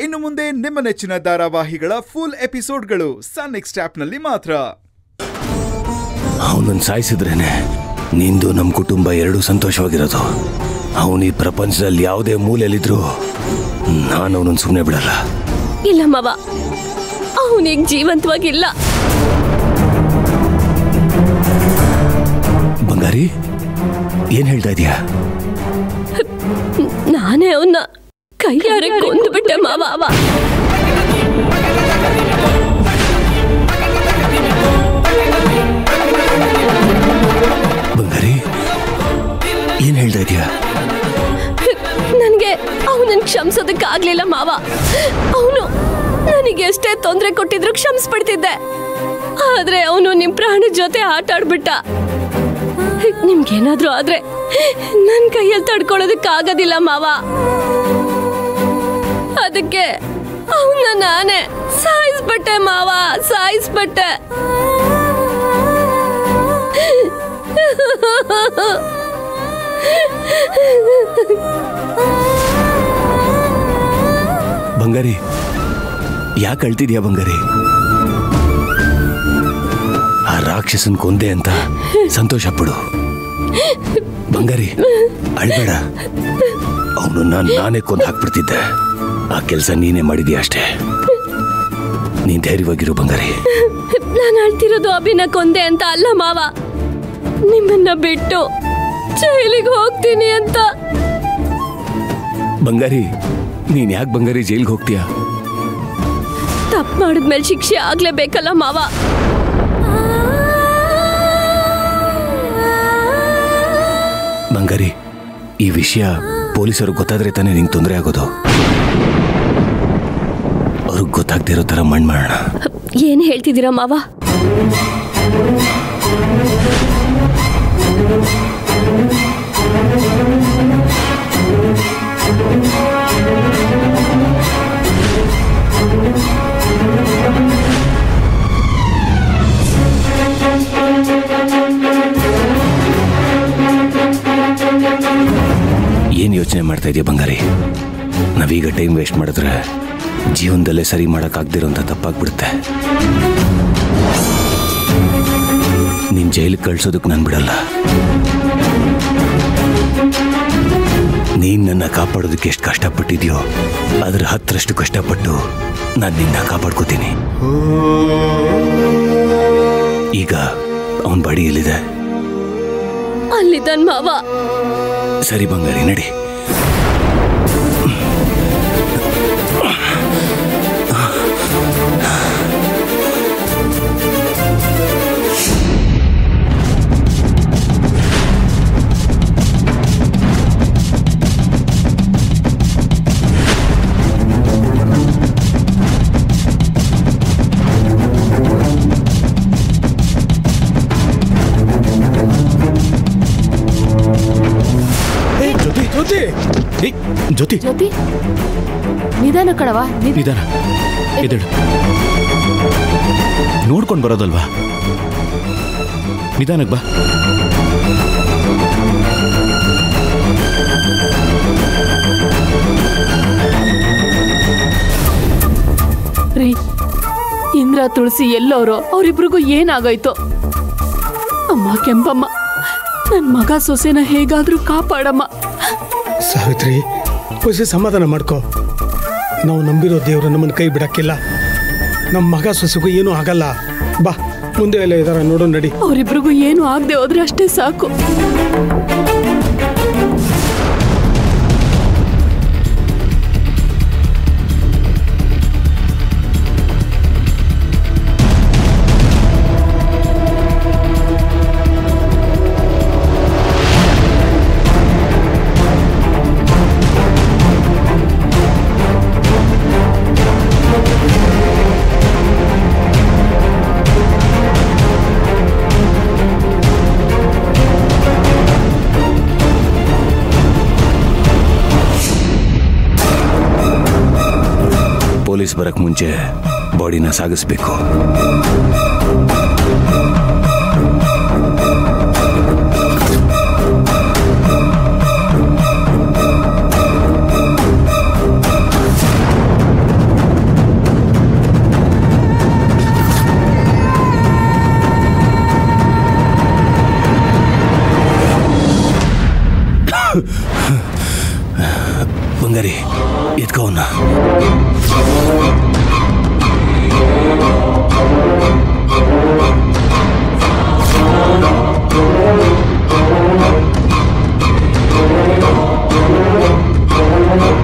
ಇನ್ನು ಮುಂದೆ ನಿಮ್ಮ ನೆಚ್ಚಿನ ಧಾರಾವಾಹಿಗಳ ಫುಲ್ ಎಪಿಸೋಡ್ಗಳು ಸನ್ ನೆಕ್ಸ್ಟ್ ಆಪ್ನಲ್ಲಿ ಮಾತ್ರ ಅವನನ್ನು ಸಾಯಿಸಿದ್ರೇನೆ ನಿಂದು ನಮ್ಮ ಕುಟುಂಬ ಎರಡೂ ಸಂತೋಷವಾಗಿರೋದು ಅವನು ಈ ಪ್ರಪಂಚದಲ್ಲಿ ಯಾವುದೇ ಮೂಲೆಯಲ್ಲಿದ್ರು ನಾನು ಅವನನ್ನು ಸುಮ್ಮನೆ ಬಿಡಲ್ಲ ಇಲ್ಲ ಮಾವ ಅವನಿಗೆ ಜೀವಂತವಾಗಿಲ್ಲ ಬಂಗಾರಿ ಏನ್ ಹೇಳ್ತಾ ಇದೀಯಾ ನಾನೇ ಅವನ್ನ ಕೈಯಾರೆ ಕೊಂದು ಬಿಟ್ಟೆ ಮಾವ ಬಂಗಾರಿ ಏನ್ ಹೇಳ್ತಾ ಇದೀಯಾ ನನಗೆ ಅವನನ್ನ ಕ್ಷಮಿಸೋದಕ್ಕಾಗ್ಲಿಲ್ಲ ಮಾವ ಅವನು ನನಗೆ ಎಷ್ಟೇ ತೊಂದರೆ ಕೊಟ್ಟಿದ್ರು ಕ್ಷಮಿಸ್ಬಿಡ್ತಿದ್ದೆ ಆದ್ರೆ ಅವನು ನಿಮ್ ಪ್ರಾಣದ ಜೊತೆ ಆಟ ಆಡ್ಬಿಟ್ಟ ನಿಮ್ಗೇನಾದ್ರೂ ಆದ್ರೆ ನನ್ ಕೈಯಲ್ಲಿ ತಡ್ಕೊಳ್ಳೋದಕ್ಕಾಗೋದಿಲ್ಲ ಮಾವ ಅದಕ್ಕೆ ಅವನ್ನ ನಾನೇ ಸಾಯಿಸ್ಬಿಟ್ಟೆ ಮಾವ ಸಾಯಿಸ್ಬಿಟ್ಟೆ ಬಂಗಾರಿ ಯಾಕೆ ಅಳ್ತಿದ್ಯಾ ಬಂಗಾರಿ ಆ ರಾಕ್ಷಸನ್ ಕೊಂದೆ ಅಂತ ಸಂತೋಷ ಪಡು ಬಂಗಾರಿ ಅಳ್ಬೇಡ ಅವನು ನಾನು ನಾನೇ ಕೊಂದು ಹಾಕ್ಬಿಡ್ತಿದ್ದೆ ಆ ಕೆಲಸ ನೀನೇ ಮಾಡಿದ್ಯಾ ಅಷ್ಟೇ ನೀನ್ ಧೈರ್ಯವಾಗಿರು ಬಂಗಾರಿ ನಾನು ಅಳ್ತಿರೋದು ಅಭಿನ ಕೊಂದೆ ಅಂತ ಅಲ್ಲ ಮಾವ ನಿಮ್ಮನ್ನ ಬಿಟ್ಟು ಜೈಲಿಗೆ ಹೋಗ್ತೀನಿ ಅಂತ ಬಂಗಾರಿ ನೀನ್ ಯಾಕೆ ಬಂಗಾರಿ ಜೈಲ್ಗೆ ಹೋಗ್ತೀಯಾ ತಪ್ಪು ಮಾಡಿದ್ಮೇಲೆ ಶಿಕ್ಷೆ ಆಗ್ಲೇಬೇಕಲ್ಲ ಮಾವ ಬಂಗಾರಿ ಈ ವಿಷಯ ಪೊಲೀಸರು ಗೊತ್ತಾದ್ರೆ ತಾನೇ ನಿಂಗೆ ತೊಂದರೆ ಆಗೋದು ಅವ್ರಿಗೆ ಗೊತ್ತಾಗ್ದಿರೋ ಥರ ಮಣ್ಣು ಮಾಡೋಣ ಏನ್ ಹೇಳ್ತಿದ್ದೀರಾ ಮಾವ ಏನು ಯೋಚನೆ ಮಾಡ್ತಾ ಇದೆಯಾ ಬಂಗಾರಿ ನಾವೀಗ ಟೈಮ್ ವೇಸ್ಟ್ ಮಾಡಿದ್ರೆ ಜೀವನದಲ್ಲೇ ಸರಿ ಮಾಡೋಕ್ಕಾಗ್ದಿರೋಂಥ ತಪ್ಪಾಗ್ಬಿಡುತ್ತೆ ನೀನ್ ಜೈಲಿಗೆ ಕಳ್ಸೋದಕ್ಕೆ ನಾನು ಬಿಡಲ್ಲ ನೀನ್ ನನ್ನ ಕಾಪಾಡೋದಕ್ಕೆ ಎಷ್ಟು ಕಷ್ಟಪಟ್ಟಿದ್ಯೋ ಅದ್ರ ಹತ್ತರಷ್ಟು ಕಷ್ಟಪಟ್ಟು ನಾನು ನಿನ್ನ ಕಾಪಾಡ್ಕೋತೀನಿ ಈಗ ಅವನ ಬಾಡಿ ಎಲ್ಲಿದೆ ಅಲ್ಲಿದ್ದಾನ್ ಮಾವ ಸರಿ ಬಂಗಾರಿ ನಡಿ ಜ್ಯೋತಿ ಜ್ಯೋತಿ ಏಯ್, ಜ್ಯೋತಿ ಜ್ಯೋತಿ ನಿಧಾನ ಕಣವ ನಿಧಾನ ನಿಧಾನ ಎದ್ದೇಳು ನೋಡ್ಕೊಂಡು ಬರೋದಲ್ವಾ ನಿಧಾನಕ್ಕೆ ಬಾ ರೀ ಇಂದ್ರ ತುಳಸಿ ಎಲ್ಲೋರು ಅವರಿಬ್ರಿಗೂ ಏನಾಗೋಯ್ತು ಅಮ್ಮ ಕೆಂಪಮ್ಮ ನನ್ ಮಗ ಸೊಸೆನ ಹೇಗಾದ್ರೂ ಕಾಪಾಡಮ್ಮ ಸಾವಿತ್ರಿ ಖುಷಿ ಸಮಾಧಾನ ಮಾಡ್ಕೋ ನಾವು ನಂಬಿರೋ ದೇವರು ನಮ್ಮನ್ನು ಕೈ ಬಿಡಕ್ಕಿಲ್ಲ ನಮ್ಮ ಮಗ ಸೊಸೆಗೂ ಏನೂ ಆಗಲ್ಲ ಬಾ ಮುಂದೆ ಎಲ್ಲ ಇದಾರ ನೋಡೋ ನಡಿ ಅವರಿಬ್ರಿಗೂ ಏನು ಆಗದೆ ಹೋದ್ರೆ ಅಷ್ಟೇ ಸಾಕು ಪೊಲೀಸ್ ಬರಕ್ ಮುಂಚೆ ಬಾಡಿನ ಸಾಗಿಸ್ಬೇಕು ಬಂಗಾರಿ ಎತ್ಕೋವನ್ನ ಆ